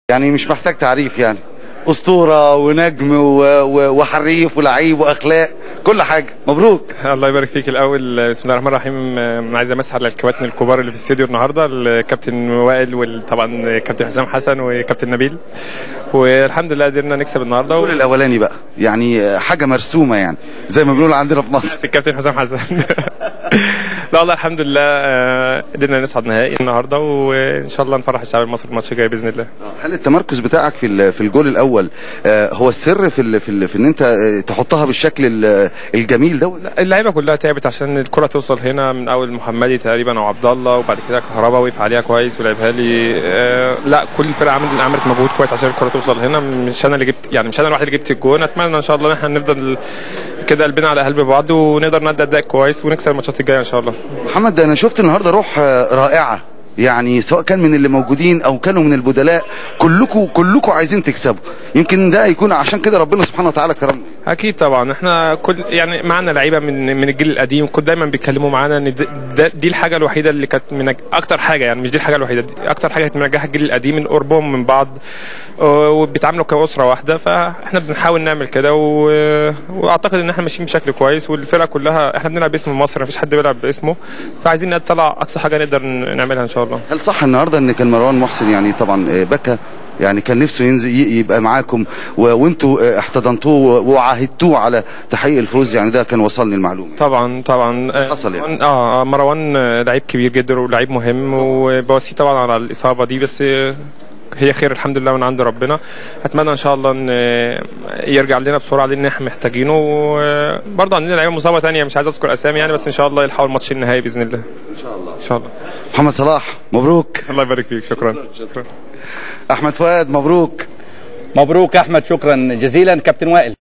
يعني مش محتاج تعريف يعني اسطوره ونجم و... و... وحريف ولعيب واخلاق كل حاجه مبروك الله يبارك فيك الاول بسم الله الرحمن الرحيم آه، عايز امسح على الكباتن الكبار اللي في الاستوديو النهارده الكابتن وائل وطبعا كابتن حسام حسن وكابتن نبيل والحمد لله قدرنا نكسب النهارده الجول الاولاني بقى يعني حاجه مرسومه يعني زي ما بنقول عندنا في مصر الكابتن حسام حسن لا والله الحمد لله آه، قدرنا نصعد نهائي النهارده وان شاء الله نفرح الشعب المصري الماتش الجاي باذن الله هل التمركز بتاعك في ال- في الجول الاول آه، هو السر في ال... في, ال... في ان انت آه، تحطها بالشكل ال- الجميل ده ولا اللعيبه كلها تعبت عشان الكره توصل هنا من اول محمدي تقريبا او عبد الله وبعد كده كهربا وقف عليها كويس ولعبها لي آه لا كل الفرقه عملت عملت مجهود كويس عشان الكره توصل هنا مش انا اللي جبت يعني مش انا الواحد اللي جبت الجون اتمنى ان شاء الله ان احنا نفضل كده قلبنا على قلب بعض ونقدر نأدي اداء كويس ونكسب الماتشات الجايه ان شاء الله محمد ده انا شفت النهارده روح آه، رائعه يعني سواء كان من اللي موجودين او كانوا من البدلاء كلكم كلكم عايزين تكسبوا يمكن ده يكون عشان كده ربنا سبحانه وتعالى كرمنا اكيد طبعا احنا كل يعني معانا لعيبه من من الجيل القديم كنت دايما بيتكلموا معانا ان ده- ده دي الحاجه الوحيده اللي كانت من اكتر حاجه يعني مش دي الحاجه الوحيده دي اكتر حاجه كانت منجحه الجيل القديم من قربهم من بعض آه، وبيتعاملوا كاسره واحده فاحنا بنحاول نعمل كده و- واعتقد ان احنا ماشيين بشكل كويس والفرقه كلها احنا بنلعب باسم مصر مفيش حد بيلعب باسمه فعايزين نطلع اقصى حاجه نقدر نعملها ان شاء الله هل صح النهارده ان كان مروان محسن يعني طبعا آه، بكى يعني كان نفسه ينزل ي- يبقى معاكم و- وانتوا آه، احتضنتوه وعاهدتوه على تحقيق الفوز يعني ده كان وصلني المعلومه طبعا طبعا آه، حصل يعني. مروان- اه آه، مروان آه، لعيب كبير جدا ولعيب مهم وبواسيه طبعا على الاصابه دي بس آه، هي خير الحمد لله من عند ربنا اتمنى ان شاء الله ان آه، يرجع لنا بسرعه لان احنا محتاجينه وبرضه عندنا لعيبه مصابه تانية مش عايز اذكر اسامي يعني بس ان شاء الله يلحقوا الماتش النهائي باذن الله ان شاء الله ان شاء الله محمد صلاح مبروك الله يبارك فيك شكرا شكرا احمد فؤاد مبروك مبروك احمد شكرا جزيلا كابتن وائل